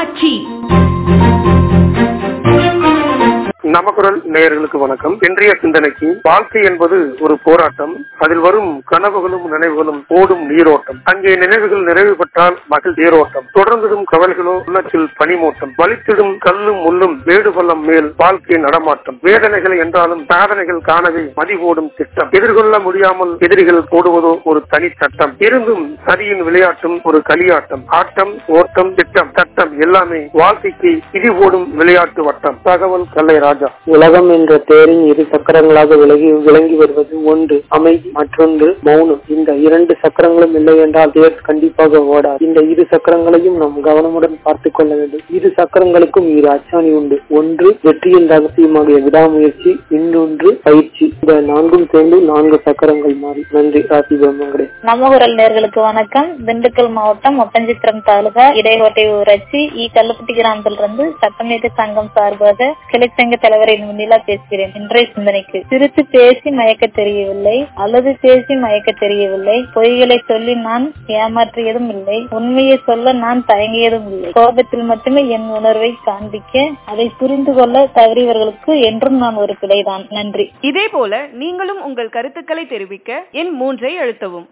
ஊராட்சி நமக்குரல் நேயர்களுக்கு வணக்கம் இன்றைய சிந்தனைக்கு வாழ்க்கை என்பது ஒரு போராட்டம் அதில் வரும் கனவுகளும் நினைவுகளும் ஓடும் நீரோட்டம் அங்கே நினைவுகள் நிறைவு பெற்றால் மகள் நீரோட்டம் தொடர்ந்திடும் கவல்களோ உள்ளத்தில் பனிமூட்டம் வலித்திடும் கல்லும் முள்ளும் வேடு பள்ளம் மேல் வாழ்க்கை நடமாட்டம் வேதனைகள் என்றாலும் சாதனைகள் காணவே மதி போடும் திட்டம் எதிர்கொள்ள முடியாமல் எதிரிகள் போடுவதோ ஒரு தனி சட்டம் இருந்தும் சதியின் விளையாட்டும் ஒரு களியாட்டம் ஆட்டம் ஓட்டம் திட்டம் சட்டம் எல்லாமே வாழ்க்கைக்கு இடி போடும் விளையாட்டு வட்டம் தகவல் கல்லை ராஜா உலகம் என்ற தேரின் இரு சக்கரங்களாக விலகி விளங்கி வருவது ஒன்று அமைதி மற்றொன்று மௌனம் இந்த இரண்டு சக்கரங்களும் இல்லை என்றால் தேர் கண்டிப்பாக ஓடாது இந்த இரு சக்கரங்களையும் நாம் கவனமுடன் பார்த்துக் கொள்ள வேண்டும் இரு சக்கரங்களுக்கும் இரு அச்சாணி உண்டு ஒன்று வெற்றியின் ரகசியமாகிய விடாமுயற்சி இன்னொன்று பயிற்சி இந்த நான்கும் சேர்ந்து நான்கு சக்கரங்கள் மாறி நன்றி ராசி பிரம்மங்களே நம்ம குரல் நேர்களுக்கு வணக்கம் திண்டுக்கல் மாவட்டம் ஒட்டஞ்சித்திரம் தாலுகா இடைக்கோட்டை ஊராட்சி இ கல்லுப்பட்டி கிராமத்திலிருந்து சட்டமேதை சங்கம் சார்பாக கிளைச்சங்க தலைவரை முன்னிலா பேசுகிறேன் இன்றைய சிந்தனைக்கு சிரித்து பேசி மயக்க தெரியவில்லை அல்லது பேசி மயக்க தெரியவில்லை பொய்களை சொல்லி நான் ஏமாற்றியதும் இல்லை உண்மையை சொல்ல நான் தயங்கியதும் இல்லை கோபத்தில் மட்டுமே என் உணர்வை காண்பிக்க அதை புரிந்து கொள்ள தவறியவர்களுக்கு என்றும் நான் ஒரு பிழைதான் நன்றி இதே போல நீங்களும் உங்கள் கருத்துக்களை தெரிவிக்க எண் மூன்றை அழுத்தவும்